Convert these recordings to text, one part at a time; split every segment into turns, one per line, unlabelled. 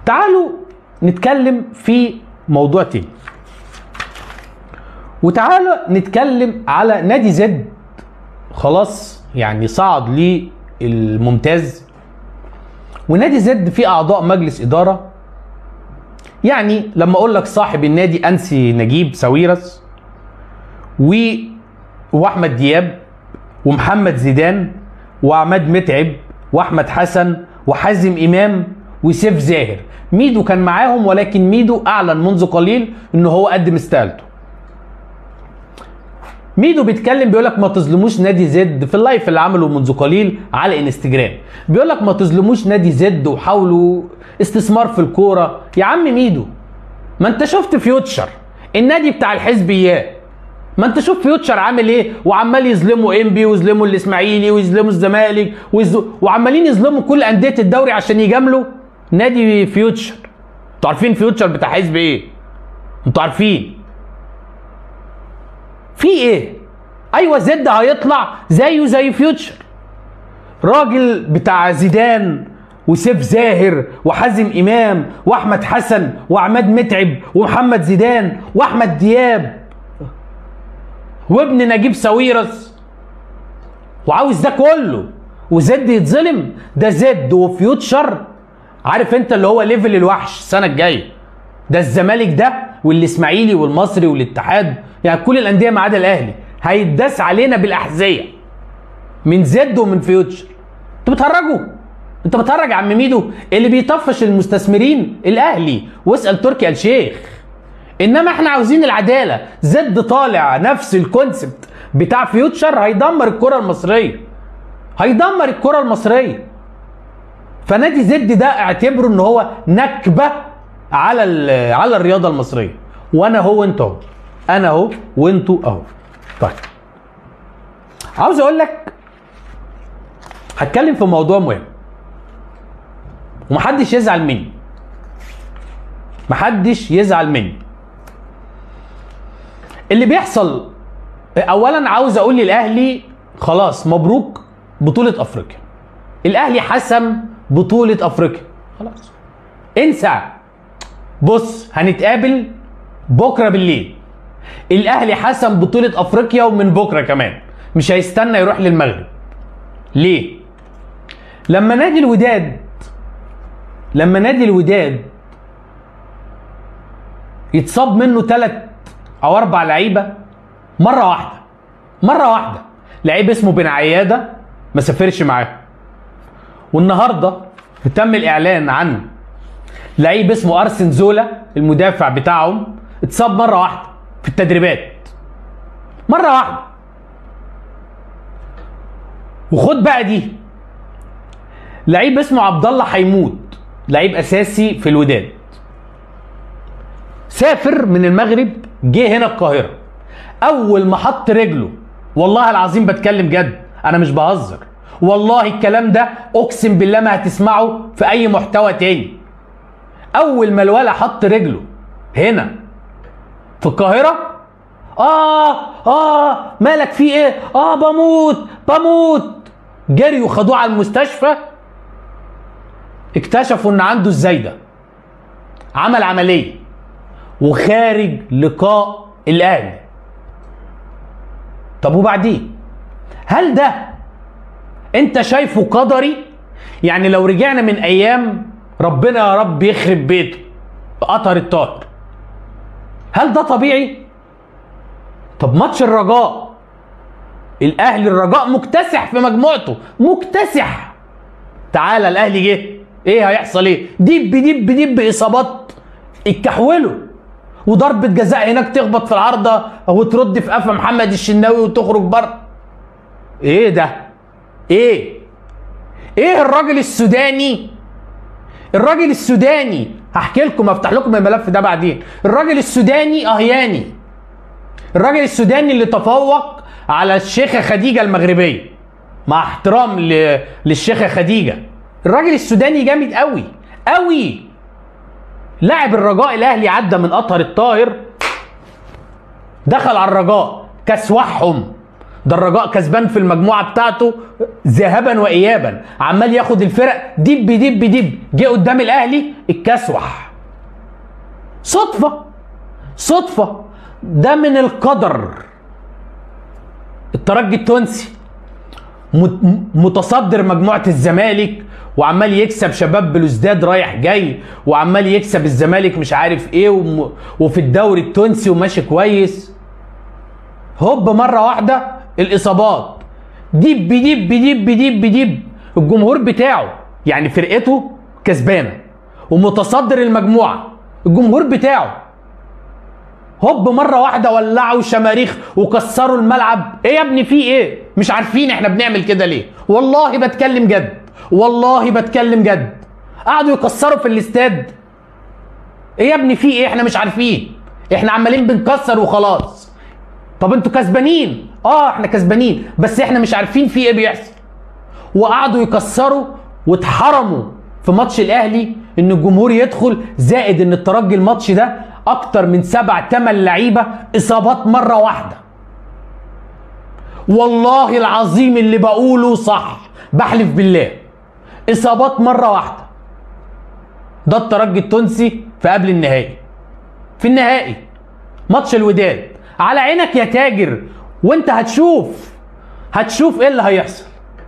تعالوا نتكلم في موضوع تاني وتعالوا نتكلم على نادي زد خلاص يعني صعد للممتاز ونادي زد فيه اعضاء مجلس اداره يعني لما اقول لك صاحب النادي انسي نجيب ساويرس و واحمد دياب ومحمد زيدان وعماد متعب واحمد حسن وحازم امام وسيف زاهر ميدو كان معاهم ولكن ميدو اعلن منذ قليل ان هو قدم استقالته ميدو بيتكلم بيقول لك ما تظلموش نادي زد في اللايف اللي عمله منذ قليل على انستجرام بيقول لك ما تظلموش نادي زد وحاولوا استثمار في الكوره يا عم ميدو ما انت شفت فيوتشر النادي بتاع الحزبيات ما انت شوف فيوتشر عامل ايه وعمال يظلموا انبي ويظلموا الاسماعيلي ويظلموا الزمالك ويز- وعمالين يظلموا كل انديه الدوري عشان يجاملوا نادي فيوتشر انتوا عارفين فيوتشر بتاع حزب ايه انتوا عارفين في ايه ايوه زد هيطلع زيه زي فيوتشر راجل بتاع زيدان وسيف زاهر وحازم امام واحمد حسن وعماد متعب ومحمد زيدان واحمد دياب وابن نجيب ساويرس وعاوز ده كله وزد يتظلم ده زد وفيوتشر عارف انت اللي هو ليفل الوحش السنه الجايه ده الزمالك ده والاسماعيلي والمصري والاتحاد يعني كل الانديه ما عدا الاهلي هيتداس علينا بالاحذيه من زد ومن فيوتشر انتوا بتهرجوا انت بتهرج يا عم ميدو اللي بيطفش المستثمرين الاهلي واسال تركي آل الشيخ انما احنا عاوزين العداله زد طالع نفس الكونسبت بتاع فيوتشر هيدمر الكره المصريه هيدمر الكره المصريه فنادي زد ده اعتبره ان هو نكبه على ال- على الرياضه المصريه وانا هو انت اهو انا اهو وانتوا اهو طيب عاوز اقول لك هتكلم في موضوع مهم ومحدش يزعل مني محدش يزعل مني اللي بيحصل اولا عاوز اقول للاهلي خلاص مبروك بطوله افريقيا الاهلي حسم بطوله افريقيا خلاص انسى بص هنتقابل بكره بالليل الاهلي حسم بطوله افريقيا ومن بكره كمان مش هيستنى يروح للمغرب ليه لما نادي الوداد لما نادي الوداد يتصاب منه ثلاث او اربع لعيبه مره واحده مره واحده لعيب اسمه بن عياده ما سافرش معاه والنهارده تم الاعلان عن لعيب اسمه ارسن زولا المدافع بتاعهم اتصاب مره واحده في التدريبات مره واحده وخد بقى دي لعيب اسمه عبد الله حيمود لعيب اساسي في الوداد سافر من المغرب جه هنا القاهره اول ما حط رجله والله العظيم بتكلم جد انا مش بهزر والله الكلام ده اقسم بالله ما هتسمعه في اي محتوى تاني اول ما الولا حط رجله هنا في القاهره اه اه مالك في ايه اه بموت بموت جريوا خدوه على المستشفى اكتشفوا ان عنده الزايده عمل عمليه وخارج لقاء الاهلي طب وبعدين هل ده انت شايفه قدري يعني لو رجعنا من ايام ربنا يا رب يخرب بيته قطر الطاهر هل ده طبيعي طب ماتش الرجاء الاهلي الرجاء مكتسح في مجموعته مكتسح تعالى الاهلي جه ايه هيحصل ايه دب دب دب اصابات اتكحولوا وضربة جزاء هناك تخبط في العارضة وترد في قفا محمد الشناوي وتخرج بره ايه ده ايه ايه الراجل السوداني الراجل السوداني هحكي لكم افتح لكم الملف ده بعدين الراجل السوداني اهياني الراجل السوداني اللي تفوق على الشيخة خديجة المغربية مع احترام ل... للشيخة خديجة الراجل السوداني جامد قوي قوي لاعب الرجاء الاهلي عدى من اطهر الطاهر دخل على الرجاء كسوحهم ده الرجاء كسبان في المجموعه بتاعته ذهابا وايابا عمال ياخد الفرق دب دب دب جه قدام الاهلي اتكسوح صدفه صدفه ده من القدر الترجي التونسي مت- متصدر مجموعه الزمالك وعمال يكسب شباب بلوزداد رايح جاي وعمال يكسب الزمالك مش عارف ايه وم... وفي الدوري التونسي وماشي كويس هوب مره واحده الاصابات دب دب دب دب دب الجمهور بتاعه يعني فرقته كسبانه ومتصدر المجموعه الجمهور بتاعه هوب مره واحده ولعوا شماريخ وكسروا الملعب ايه يا ابني في ايه مش عارفين احنا بنعمل كده ليه والله بتكلم جد والله بتكلم جد قعدوا يكسروا في الاستاد ايه يا ابني في ايه احنا مش عارفين احنا عمالين بنكسر وخلاص طب انتوا كسبانين اه احنا كسبانين بس احنا مش عارفين في ايه بيحصل وقعدوا يكسروا واتحرموا في ماتش الاهلي ان الجمهور يدخل زائد ان الترجي الماتش ده اكتر من سبع تمن لعيبه اصابات مره واحده والله العظيم اللي بقوله صح بحلف بالله اصابات مره واحده ده الترجي التونسي في قبل النهائي في النهائي ماتش الوداد على عينك يا تاجر وانت هتشوف هتشوف ايه اللي هيحصل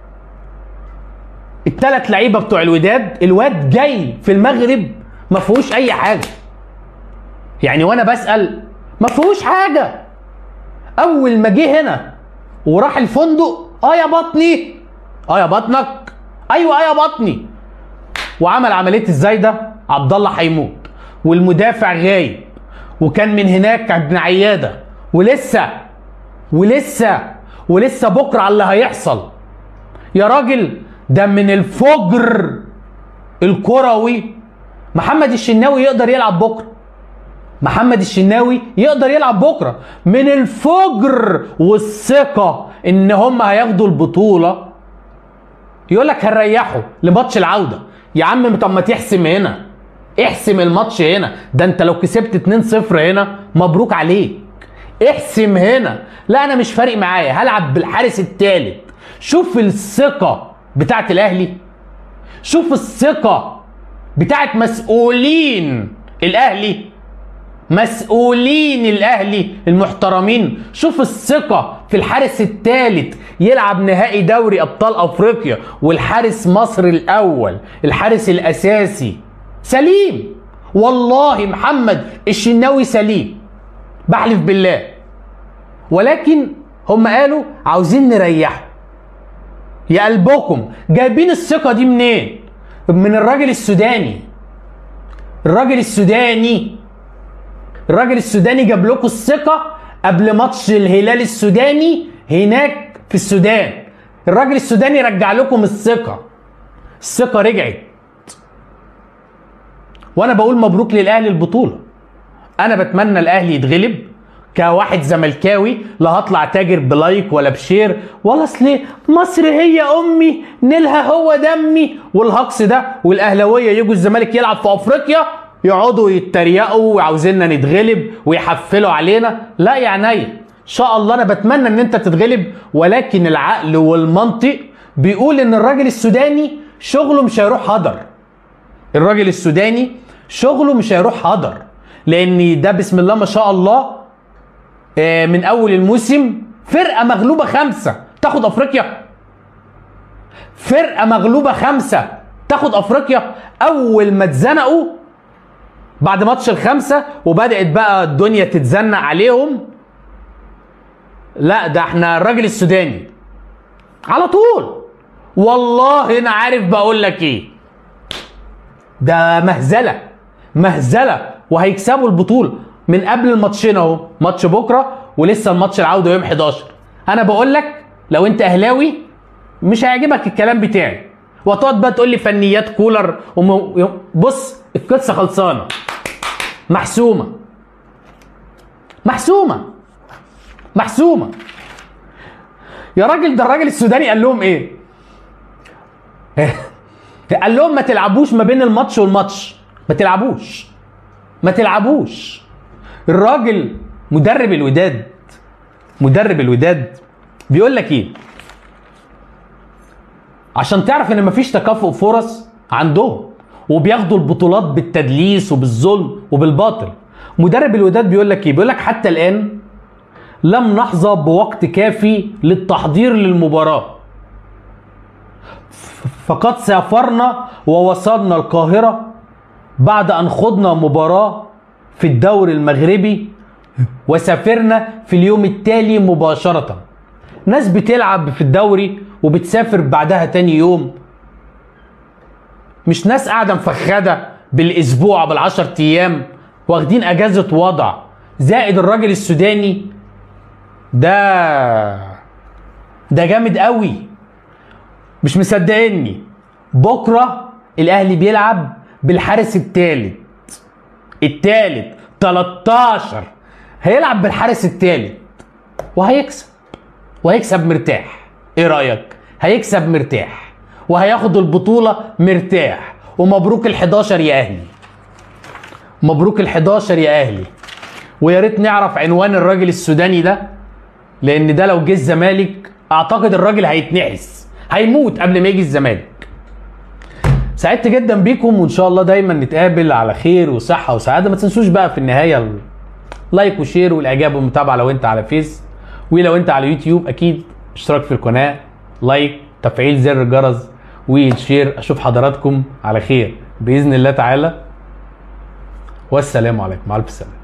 الثلاث لعيبه بتوع الوداد الواد جاي في المغرب ما فيهوش اي حاجه يعني وانا بسال ما فيهوش حاجه اول ما جه هنا وراح الفندق اه يا بطني اه يا بطنك ايوه اه يا بطني وعمل عمليه الزايده عبد الله هيموت والمدافع غايب وكان من هناك ابن عياده ولسه ولسه ولسه بكره على اللي هيحصل يا راجل ده من الفجر الكروي محمد الشناوي يقدر يلعب بكره محمد الشناوي يقدر يلعب بكره من الفجر والثقه ان هم هياخدوا البطوله يقول لك هنريحه لماتش العوده يا عم طب ما تحسم هنا احسم الماتش هنا ده انت لو كسبت 2-0 هنا مبروك عليك احسم هنا لا انا مش فارق معايا هلعب بالحارس الثالث شوف الثقه بتاعت الاهلي شوف الثقه بتاعت مسؤولين الاهلي مسؤولين الاهلي المحترمين شوف الثقه في الحارس الثالث يلعب نهائي دوري ابطال افريقيا والحارس مصر الاول الحارس الاساسي سليم والله محمد الشناوي سليم بحلف بالله ولكن هم قالوا عاوزين نريحه يا قلبكم جايبين الثقه دي منين من الراجل السوداني الراجل السوداني الراجل السوداني جاب لكم الثقه قبل ماتش الهلال السوداني هناك في السودان الراجل السوداني رجع لكم الثقه الثقه رجعت وانا بقول مبروك للاهلي البطوله انا بتمنى الاهلي يتغلب كواحد زملكاوي لا هطلع تاجر بلايك ولا بشير ولا اصل مصر هي امي نيلها هو دمي والهجص ده والاهلاويه يجوا الزمالك يلعب في افريقيا يقعدوا يتريقوا وعاوزيننا نتغلب ويحفلوا علينا لا يا عينيا ان شاء الله انا بتمنى ان انت تتغلب ولكن العقل والمنطق بيقول ان الراجل السوداني شغله مش هيروح هدر الراجل السوداني شغله مش هيروح هدر لان ده بسم الله ما شاء الله آه، من اول الموسم فرقه مغلوبه خمسه تاخد افريقيا فرقه مغلوبه خمسه تاخد افريقيا اول ما اتزنقوا بعد ماتش الخمسه وبدات بقى الدنيا تتزنق عليهم لا ده احنا الراجل السوداني على طول والله انا عارف بقول لك ايه ده مهزله مهزله وهيكسبوا البطوله من قبل الماتشين اهو ماتش بكره ولسه الماتش العوده يوم 11 انا بقول لك لو انت اهلاوي مش هيعجبك الكلام بتاعي وتقعد بقى تقول لي فنيات كولر وم... بص القصه خلصانه محسومه محسومه محسومه يا راجل ده الراجل السوداني قال لهم ايه قال لهم ما تلعبوش ما بين الماتش والماتش ما تلعبوش ما تلعبوش الراجل مدرب الوداد مدرب الوداد بيقول لك ايه عشان تعرف ان مفيش تكافؤ فرص عندهم وبياخدوا البطولات بالتدليس وبالظلم وبالباطل مدرب الوداد بيقول لك ايه بيقول لك حتى الان لم نحظى بوقت كافي للتحضير للمباراه فقد سافرنا ووصلنا القاهره بعد ان خضنا مباراه في الدوري المغربي وسافرنا في اليوم التالي مباشره ناس بتلعب في الدوري وبتسافر بعدها تاني يوم مش ناس قاعده مفخده بالاسبوع بالعشر ايام واخدين اجازه وضع زائد الراجل السوداني ده ده جامد قوي مش مصدقني بكره الاهلي بيلعب بالحارس الثالث الثالث 13 هيلعب بالحارس الثالث وهيكسب وهيكسب مرتاح ايه رايك هيكسب مرتاح وهياخد البطوله مرتاح ومبروك ال11 يا اهلي مبروك ال11 يا اهلي ويا ريت نعرف عنوان الراجل السوداني ده لان ده لو جه الزمالك اعتقد الراجل هيتنحس هيموت قبل ما يجي الزمالك سعدت جدا بيكم وان شاء الله دايما نتقابل على خير وصحه وسعاده ما تنسوش بقى في النهايه لايك وشير والاعجاب والمتابعه لو انت على فيس ولو انت على يوتيوب اكيد اشتراك في القناه لايك تفعيل زر الجرس والشير اشوف حضراتكم على خير باذن الله تعالى والسلام عليكم مع الف سلامه